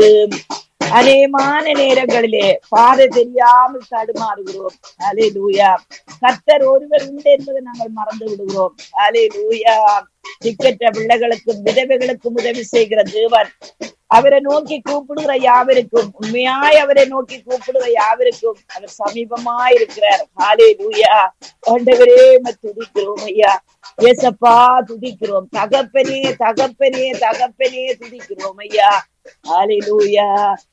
பொழுது அநேகமான நேரங்களிலே பாதை தெரியாமல் தடுமாறுகிறோம் அலே லூயா கர்த்தர் ஒருவர் உண்டு என்பதை நாங்கள் மறந்து விடுகிறோம் அலே லூயா திக்கற்ற பிள்ளைகளுக்கும் விதவைகளுக்கும் உதவி செய்கிற தேவன் அவரை நோக்கி கூப்பிடுகிற யாவருக்கும் உண்மையாய் அவரை நோக்கி கூப்பிடுகிற யாவருக்கும் அவர் சமீபமாய் இருக்கிறார் ஹாலே லூயா ஆண்டவரே உம்மை துதிக்கிறோம் ஐயா ஏசப்பா துதிக்கிறோம் தகப்பனே தகப்பனே தகப்பனே துதிக்கிறோம் ஐயா ஹalleluya